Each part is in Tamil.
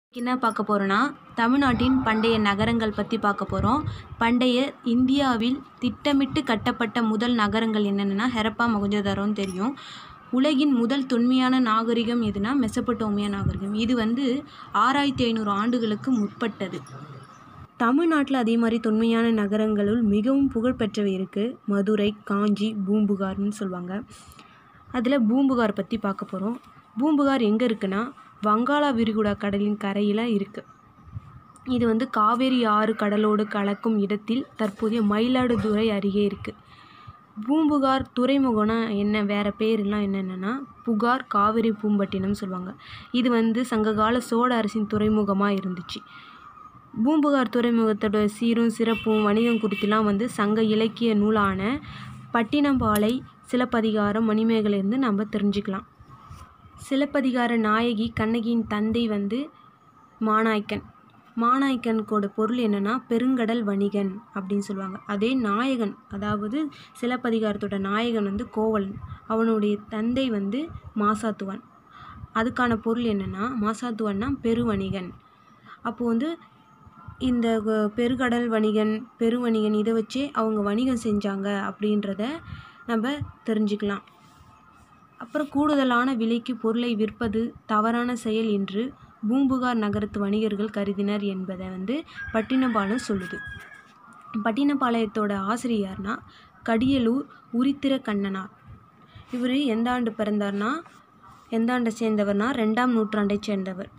என்ன பார்க்க போகிறோன்னா தமிழ்நாட்டின் பண்டைய நகரங்கள் பற்றி பார்க்க போகிறோம் பண்டைய இந்தியாவில் திட்டமிட்டு கட்டப்பட்ட முதல் நகரங்கள் என்னென்னா ஹெரப்பா மொஹஞ்சதாரோன்னு தெரியும் உலகின் முதல் தொன்மையான நாகரிகம் எதுனா மெசபடோமியா நாகரிகம் இது வந்து ஆறாயிரத்தி ஐநூறு ஆண்டுகளுக்கு முற்பட்டது தமிழ்நாட்டில் அதே மாதிரி தொன்மையான நகரங்களுள் மிகவும் புகழ்பெற்றவை இருக்குது மதுரை காஞ்சி பூம்புகார்னு சொல்லுவாங்க அதில் பூம்புகார் பற்றி பார்க்க போகிறோம் பூம்புகார் எங்கே இருக்குன்னா வங்காள விரிகுடா கடலின் கரையில் இருக்குது இது வந்து காவேரி ஆறு கடலோடு கலக்கும் இடத்தில் தற்போதைய மயிலாடுதுறை அருகே இருக்குது பூம்புகார் துறைமுகம்னா என்ன வேறு பேர்லாம் என்னென்னா புகார் காவிரி பூம்பட்டினம் சொல்லுவாங்க இது வந்து சங்ககால சோழ அரசின் துறைமுகமாக இருந்துச்சு பூம்புகார் துறைமுகத்தோட சீரும் சிறப்பும் வணிகம் குறித்துலாம் வந்து சங்க இலக்கிய நூலான பட்டினப்பாலை சிலப்பதிகாரம் மணிமேகலையிலேருந்து நம்ம தெரிஞ்சுக்கலாம் சிலப்பதிகார நாயகி கண்ணகியின் தந்தை வந்து மாநாய்க்கன் மாநாய்க்கனுக்கோட பொருள் என்னென்னா பெருங்கடல் வணிகன் அப்படின்னு சொல்லுவாங்க அதே நாயகன் அதாவது சிலப்பதிகாரத்தோட நாயகன் வந்து கோவலன் அவனுடைய தந்தை வந்து மாசாத்துவன் அதுக்கான பொருள் என்னென்னா மாசாத்துவன்னா பெருவணிகன் அப்போது வந்து இந்த பெருகடல் வணிகன் பெருவணிகன் இதை வச்சே அவங்க வணிகம் செஞ்சாங்க அப்படின்றத நம்ம தெரிஞ்சுக்கலாம் அப்புறம் கூடுதலான விலைக்கு பொருளை விற்பது தவறான செயல் என்று பூம்புகார் நகரத்து வணிகர்கள் கருதினர் என்பதை வந்து பட்டினப்பாலம் சொல்லுது பட்டினப்பாளையத்தோட ஆசிரியர்னா கடியலூர் உரித்திர கண்ணனார் இவர் எந்த ஆண்டு பிறந்தார்னா எந்த ஆண்டை சேர்ந்தவர்னா ரெண்டாம் நூற்றாண்டை சேர்ந்தவர்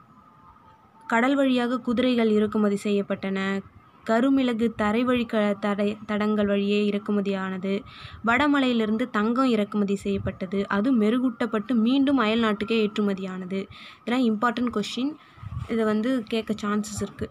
கடல் வழியாக குதிரைகள் இறக்குமதி செய்யப்பட்டன கருமிளகு தரைவழி க தடை தடங்கள் வழியே இறக்குமதியானது வடமலையிலிருந்து தங்கம் இறக்குமதி செய்யப்பட்டது அது மெருகூட்டப்பட்டு மீண்டும் அயல் நாட்டுக்கே ஏற்றுமதியானது இதெல்லாம் இம்பார்ட்டன்ட் கொஷின் இதை வந்து கேட்க சான்சஸ் இருக்குது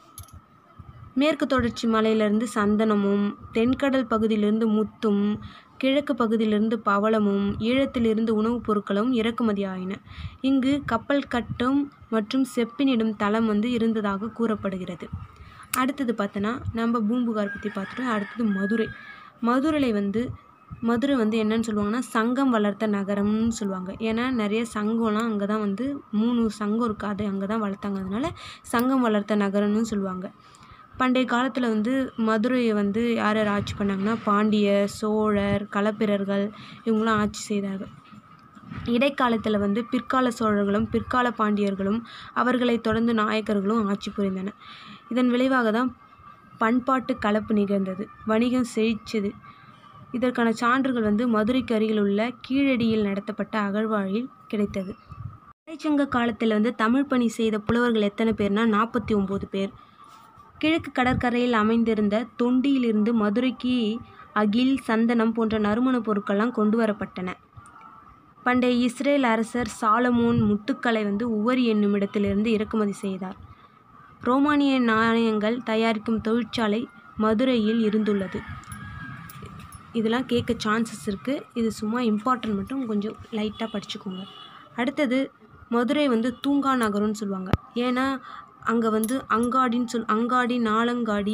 மேற்கு தொடர்ச்சி மலையிலிருந்து சந்தனமும் தென்கடல் பகுதியிலிருந்து முத்தும் கிழக்கு பகுதியிலிருந்து பவளமும் ஈழத்திலிருந்து உணவுப் பொருட்களும் இறக்குமதி ஆயின இங்கு கப்பல் கட்டும் மற்றும் செப்பினிடும் தளம் வந்து இருந்ததாக கூறப்படுகிறது அடுத்தது பார்த்தோன்னா நம்ம பூம்புகார் பற்றி பார்த்துட்டோம் அடுத்தது மதுரை மதுரையில் வந்து மதுரை வந்து என்னன்னு சொல்லுவாங்கன்னா சங்கம் வளர்த்த நகரம்னு சொல்லுவாங்க ஏன்னா நிறைய சங்கம்லாம் அங்கே தான் வந்து மூணு சங்கம் இருக்குது அது அங்கே தான் வளர்த்தாங்க அதனால சங்கம் வளர்த்த நகரம்னு சொல்லுவாங்க பண்டைய காலத்தில் வந்து மதுரையை வந்து யார் யார் ஆட்சி பண்ணாங்கன்னா பாண்டிய சோழர் களப்பிரர்கள் இவங்களாம் ஆட்சி செய்தார்கள் இடைக்காலத்தில் வந்து பிற்கால சோழர்களும் பிற்கால பாண்டியர்களும் அவர்களை தொடர்ந்து நாயக்கர்களும் ஆட்சி புரிந்தனர் இதன் விளைவாக தான் பண்பாட்டு கலப்பு நிகழ்ந்தது வணிகம் செழிச்சது இதற்கான சான்றுகள் வந்து மதுரைக்கு அருகில் உள்ள கீழடியில் நடத்தப்பட்ட அகழ்வாழில் கிடைத்தது இடைச்சங்க காலத்தில் வந்து தமிழ் பணி செய்த புலவர்கள் எத்தனை பேர்னா நாற்பத்தி ஒம்பது பேர் கிழக்கு கடற்கரையில் அமைந்திருந்த தொண்டியிலிருந்து மதுரைக்கு அகில் சந்தனம் போன்ற நறுமணப் பொருட்கள்லாம் கொண்டு வரப்பட்டன பண்டைய இஸ்ரேல் அரசர் சாலமோன் முத்துக்களை வந்து உவரி என்னும் இடத்திலிருந்து இறக்குமதி செய்தார் ரோமானிய நாணயங்கள் தயாரிக்கும் தொழிற்சாலை மதுரையில் இருந்துள்ளது இதெல்லாம் கேட்க சான்சஸ் இருக்குது இது சும்மா இம்பார்ட்டன்ட் மட்டும் கொஞ்சம் லைட்டாக படிச்சுக்கோங்க அடுத்தது மதுரை வந்து தூங்கா நகரம்னு சொல்லுவாங்க ஏன்னா அங்கே வந்து அங்காடின்னு சொல் அங்காடி நாலங்காடி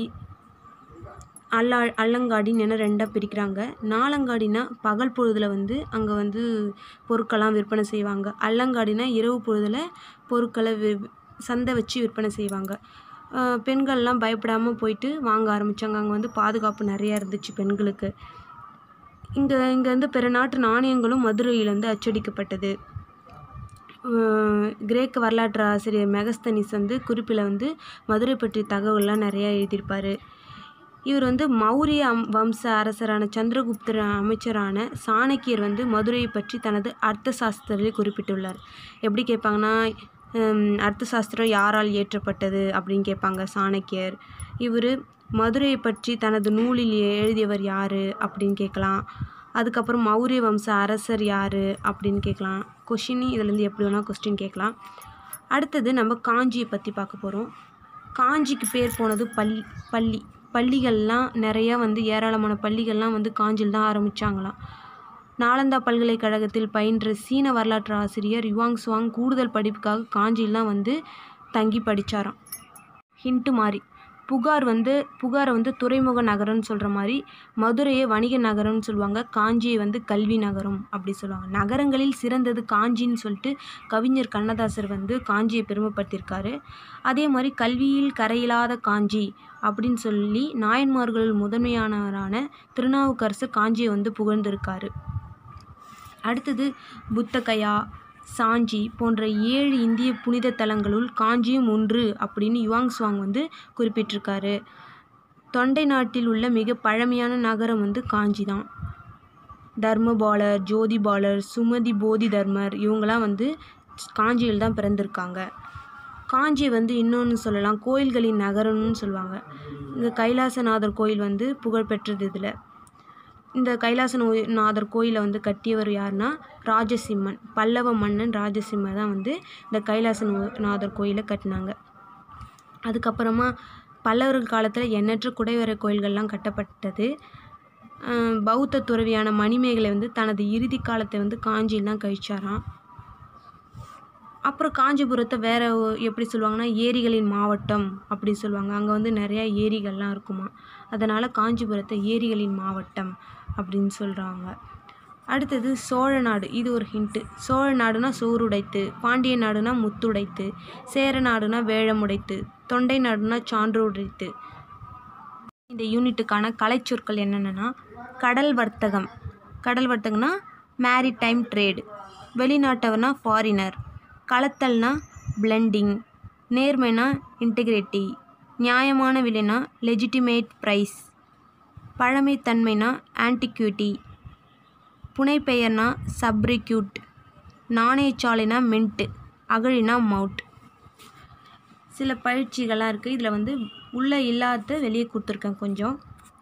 அல்லா அல்லங்காடின்னு என ரெண்டாக பிரிக்கிறாங்க நாலங்காடினா பகல் பொழுதில் வந்து அங்கே வந்து பொருட்கள்லாம் விற்பனை செய்வாங்க அல்லங்காடினா இரவு பொழுதில் பொருட்களை வி சந்தை வச்சு விற்பனை செய்வாங்க பெண்கள்லாம் பயப்படாமல் போயிட்டு வாங்க ஆரம்பித்தாங்க அங்கே வந்து பாதுகாப்பு நிறையா இருந்துச்சு பெண்களுக்கு இங்கே இங்கே வந்து பிற நாட்டு நாணயங்களும் மதுரையில் வந்து அச்சடிக்கப்பட்டது கிரேக்க வரலாற்று ஆசிரியர் மெகஸ்தனிஸ் வந்து குறிப்பில் வந்து மதுரை பற்றிய தகவல்லாம் நிறையா எழுதியிருப்பார் இவர் வந்து மௌரிய வம்ச அரசரான சந்திரகுப்தர் அமைச்சரான சாணக்கியர் வந்து மதுரையை பற்றி தனது அர்த்த சாஸ்திரத்தில் குறிப்பிட்டுள்ளார் எப்படி கேட்பாங்கன்னா அர்த்த சாஸ்திரம் யாரால் இயற்றப்பட்டது அப்படின்னு கேட்பாங்க சாணக்கியர் இவர் மதுரையை பற்றி தனது நூலில் எழுதியவர் யார் அப்படின்னு கேட்கலாம் அதுக்கப்புறம் மௌரிய வம்ச அரசர் யார் அப்படின்னு கேட்கலாம் கொஷின் இதுலேருந்து எப்படி வேணால் கொஸ்டின் கேட்கலாம் அடுத்தது நம்ம காஞ்சியை பற்றி பார்க்க போகிறோம் காஞ்சிக்கு பேர் போனது பள்ளி பள்ளி பள்ளிகள்லாம் நிறையா வந்து ஏராளமான பள்ளிகள்லாம் வந்து காஞ்சியில் தான் ஆரம்பித்தாங்களாம் நாலந்தா பல்கலைக்கழகத்தில் பயின்ற சீன வரலாற்று ஆசிரியர் யுவாங் சுவாங் கூடுதல் படிப்புக்காக காஞ்சியில் தான் வந்து தங்கி படித்தாராம் ஹிண்ட்டு மாதிரி புகார் வந்து புகாரை வந்து துறைமுக நகரம்னு சொல்கிற மாதிரி மதுரையை வணிக நகரம்னு சொல்லுவாங்க காஞ்சியை வந்து கல்வி நகரம் அப்படி சொல்லுவாங்க நகரங்களில் சிறந்தது காஞ்சின்னு சொல்லிட்டு கவிஞர் கண்ணதாசர் வந்து காஞ்சியை பெருமைப்படுத்தியிருக்காரு அதே மாதிரி கல்வியில் கரையில்லாத காஞ்சி அப்படின்னு சொல்லி நாயன்மார்கள் முதன்மையானவரான திருநாவுக்கரசர் காஞ்சியை வந்து புகழ்ந்திருக்காரு அடுத்தது புத்தகயா சாஞ்சி போன்ற ஏழு இந்திய புனித தலங்களுள் காஞ்சியும் ஒன்று அப்படின்னு யுவாங் சுவாங் வந்து குறிப்பிட்டிருக்காரு தொண்டை நாட்டில் உள்ள மிக பழமையான நகரம் வந்து காஞ்சி தான் தர்மபாலர் ஜோதிபாலர் சுமதி போதி தர்மர் இவங்களாம் வந்து காஞ்சியில் தான் பிறந்திருக்காங்க காஞ்சி வந்து இன்னொன்று சொல்லலாம் கோயில்களின் நகரம்னு சொல்லுவாங்க இங்கே கைலாசநாதர் கோயில் வந்து புகழ்பெற்றது இதில் இந்த கைலாச நோய் நாதர் கோயிலை வந்து கட்டியவர் யாருன்னா ராஜசிம்மன் பல்லவ மன்னன் ராஜசிம்மன் தான் வந்து இந்த கைலாச நோ- நாதர் கோயிலை கட்டினாங்க அதுக்கப்புறமா பல்லவர்கள் காலத்தில் எண்ணற்ற குடைவரை கோயில்கள்லாம் கட்டப்பட்டது அஹ் பௌத்த துறவியான மணிமேகலை வந்து தனது இறுதி காலத்தை வந்து காஞ்சியில் தான் கழிச்சாராம் அப்புறம் காஞ்சிபுரத்தை வேற ஒ- எப்படி சொல்லுவாங்கன்னா ஏரிகளின் மாவட்டம் அப்படி சொல்லுவாங்க அங்கே வந்து நிறையா ஏரிகள்லாம் இருக்குமா அதனால் காஞ்சிபுரத்தை ஏரிகளின் மாவட்டம் அப்படின்னு சொல்கிறாங்க அடுத்தது சோழ நாடு இது ஒரு ஹிண்ட்டு சோழ நாடுனா சோறுடைத்து பாண்டிய நாடுனா முத்துடைத்து சேர நாடுனா வேழமுடைத்து தொண்டை நாடுனா சான்று உடைத்து இந்த யூனிட்டுக்கான கலைச்சொற்கள் என்னென்னா கடல் வர்த்தகம் கடல் வர்த்தகம்னா மேரிடைம் ட்ரேடு வெளிநாட்டவர்னா ஃபாரினர் கலத்தல்னா பிளெண்டிங் நேர்மைனா இன்டெகிரிட்டி நியாயமான விலைனா லெஜிட்டிமேட் ப்ரைஸ் பழமைத்தன்மைனா ஆன்டிக்யூட்டி புனைப்பெயர்னா சப்ரிக்யூட் நாணயச்சாலைனா மின்ட்டு அகழினா மவுட் சில பயிற்சிகள்லாம் இருக்குது இதில் வந்து உள்ளே இல்லாத வெளியே கொடுத்துருக்கேன் கொஞ்சம்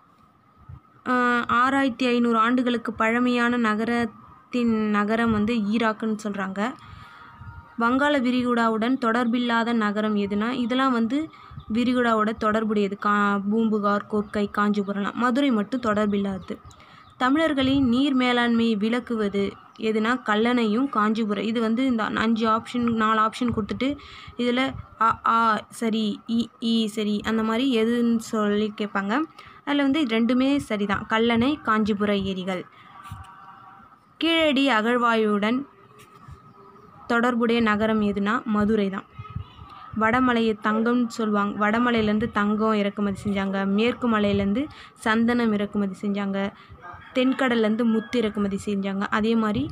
ஆஹ் ஆறாயிரத்தி ஐநூறு ஆண்டுகளுக்கு பழமையான நகரத்தின் நகரம் வந்து ஈராக்குன்னு சொல்கிறாங்க வங்காள விரிகுடாவுடன் தொடர்பில்லாத நகரம் எதுனா இதெல்லாம் வந்து விரிகுடாவோட தொடர்புடையது கா பூம்புகார் கொர்க்கை காஞ்சிபுரம்லாம் மதுரை மட்டும் தொடர்பில்லாதது தமிழர்களின் நீர் மேலாண்மையை விளக்குவது எதுனா கல்லணையும் காஞ்சிபுரம் இது வந்து இந்த அஞ்சு ஆப்ஷன் நாலு ஆப்ஷன் கொடுத்துட்டு இதில் அ ஆ சரி இ ஈ சரி அந்த மாதிரி எதுன்னு சொல்லி கேட்பாங்க அதில் வந்து ரெண்டுமே சரிதான் கல்லணை காஞ்சிபுர ஏரிகள் கீழடி அகழ்வாயுடன் தொடர்புடைய நகரம் எதுனா மதுரை தான் வடமலையை தங்கம்னு சொல்லுவாங்க வடமலையிலேருந்து தங்கம் இறக்குமதி செஞ்சாங்க மேற்கு மலையிலேருந்து சந்தனம் இறக்குமதி செஞ்சாங்க தென்கடல்லேருந்து முத்து இறக்குமதி செஞ்சாங்க அதே மாதிரி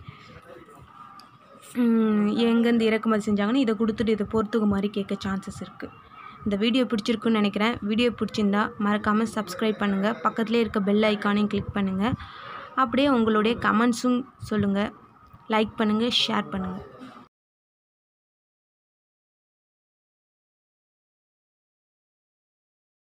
ம், எங்கேருந்து இறக்குமதி செஞ்சாங்கன்னு இதை கொடுத்துட்டு இதை பொறுத்துக்க மாதிரி கேட்க சான்சஸ் இருக்குது இந்த வீடியோ பிடிச்சிருக்குன்னு நினைக்கிறேன் வீடியோ பிடிச்சிருந்தா மறக்காமல் சப்ஸ்கிரைப் பண்ணுங்கள் பக்கத்துலேயே இருக்க பெல் ஐக்கானையும் கிளிக் பண்ணுங்கள் அப்படியே உங்களுடைய கமெண்ட்ஸும் சொல்லுங்கள் லைக் பண்ணுங்கள் ஷேர் பண்ணுங்கள்